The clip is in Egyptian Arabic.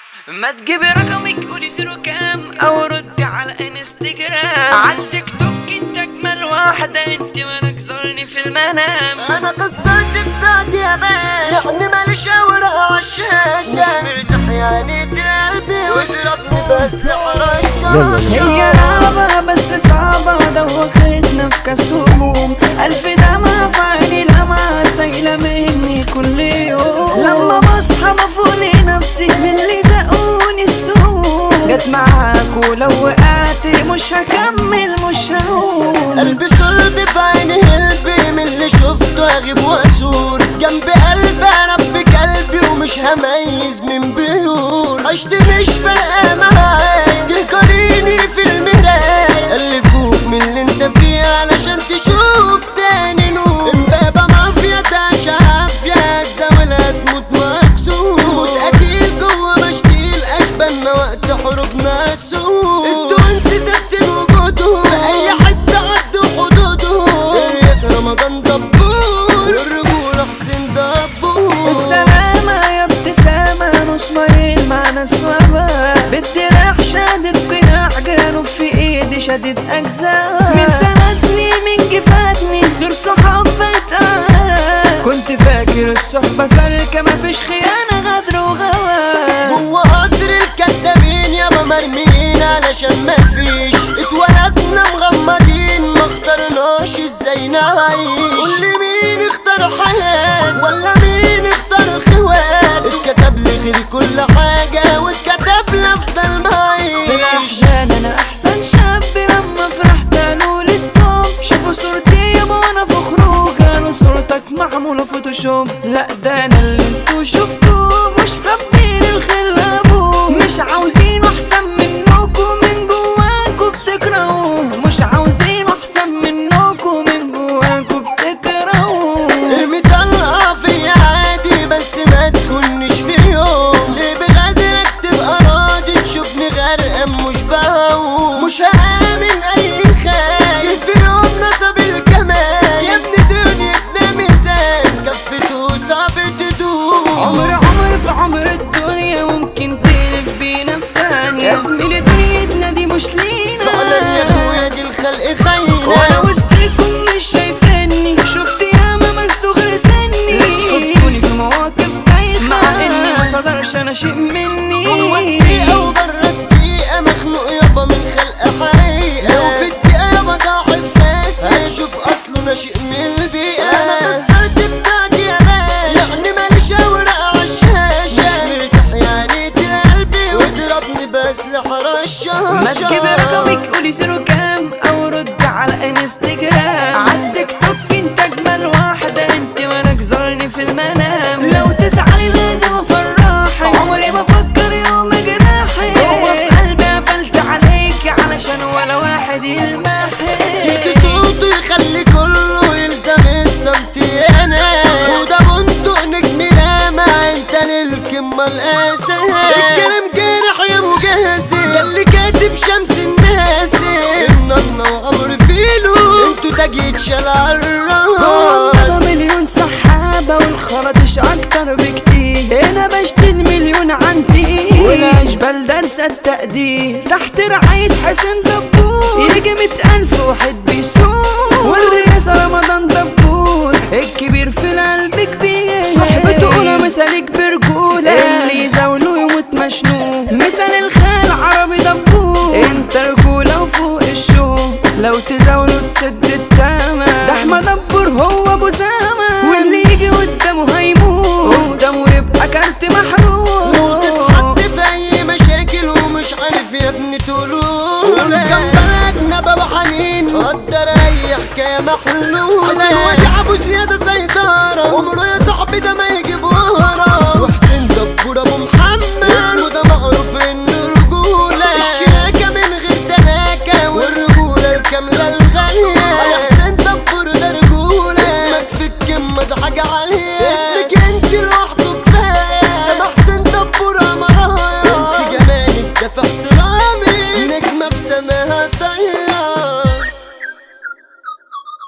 ما تجيبي رقمك قولي زيرو كام او ردي على انستجرام على التيك توك انت اجمل واحدة انت مالك زارني في المنام انا قصتي بتاعتي يا باشا يعني ماليش اوراق عالشاشة مش مرتاح يعني قلبي واضربني بس لحرشة هي لعبة بس صعبة دوختنا في كاس هموم ألف دمعة في عيني لمعة سايلة مني كل يوم لما بصحى بفوني نفسي من اللي زقوني السوق جت معاك ولو وقعت مش هكمل مش هقوم قلبي صلب في عيني قلبي من اللي شفته اغيب واسور جنب قلبي اربي قلبي ومش هميز من بيور عشت مش فارقه معايا جه قاريني في المراية اللي فوق من اللي انت فيه علشان تشوف تاني نور امبابة مافيا تعيش عافية تزاولها تموت مكسور موت قتيل جوا مشتيل اشبالنا وقت حروبنا تسوق التونسي ثبت وجوده في اي حتة عدوا حدوده الرياس رمضان دبور الرجولة حسين دبور السلامة يا ابتسامة نص مايل مع ناس وباء بالدراع شادد قناع جرانه في ايدي شدد اجزاء من سندني من جفاتني غير صحاب بتقال كنت فاكر الصحبة سالكة مفيش خيانة غدر وغوى جوا قطر الكدابين يابا مرميين علشان مفيش اتولدنا مغمضين ما اخترناش ازاي نعيش قول لي مين اختار حياة ولا مين اختار خوات اتكتب لي غير كل حاجة واتكتب لي افضل في معيش الأحزان أنا أحسن شاب لما فرحت قالوا لي ستوب شافوا صورتي يابا وأنا في خروج قالوا صورتك معمولة فوتوشوب لا ده أنا اللي انتوا شفتوه مش حابين الخير أبوه مش عاوزين أحسن منكم من جواكوا بتكرهوه مش عاوزين أحسن منكم من جواكوا بتكرهوه ارمي طلقة في عادي بس ما تخنش في يوم ليه بغدرك تبقى راضي تشوفني غرقان مش بهوم مش هآمن أي خايف في يوم نصب الكمال يا ابني دنيتنا ميزان كفته صعب تدوم عمر عمر في عمر الدنيا ممكن تقلب بينا في ثانية يا زميلي دنيتنا دي مش لينا فعلا يا اخويا دي الخلق خاينة وانا وسطكم مش شايفاني شفت ياما من صغر سني بتحطوني في مواقف بايخة مع اني ما صدرش انا شيء مني جوه الدقيقة وبره الدقيقة مخنوق يابا من خلق حقيقة لو في الدقيقة يابا صاحب فاسد هتشوف أصله ناشئ من البيئة أنا كسرت بتاعتي يا باشا يعني ماليش أوراق عالشاشة مش مرتاح يعني قلبي واضربني بأسلحة رشاشة ما تجيبي رقمك قولي زيرو كام او رد على انستجرام عالتيك توك انت اجمل واحدة انت مالك زارني في المنام لو تزعلي لازم افرحك عمري ما افكر يوم جراحي جوه في قلبي قفلت عليكي علشان ولا واحد يلمحك جيت صوته يخلي كله يلزم الصمت انا وده بندق نجم لامع انت للكمة الاساس الكلام جارح يا مجهز ده اللي كاتب شمس الناس النضنا وعمر فيلو انتوا تاجيت شال عالراس كنا مليون سحابة والخرطش أكتر بكتير هنا بشتري مليون عندي والأشبال دارسة التقدير تحت رعاية حسين دبور يجي مية ألف واحد بيسوق والرئاسة رمضان دبور الكبير في القلب كبير صحبته أولى مثالك برجولة اللي يزاوله يموت مشنوق مثال الخال عربي دبور انت رجولة وفوق الشوق لو تزاوله تسد التامة ده احمد دبور هو ابو سامة واللي يجي قدامه هيموت قدامه يبقى كارت محروق لو تتحط في اي مشاكل ومش عارف يا ابني تقولوا جنبك نبى حنين قدر اي حكايه محلول حسين وجع ابو زياده سيطره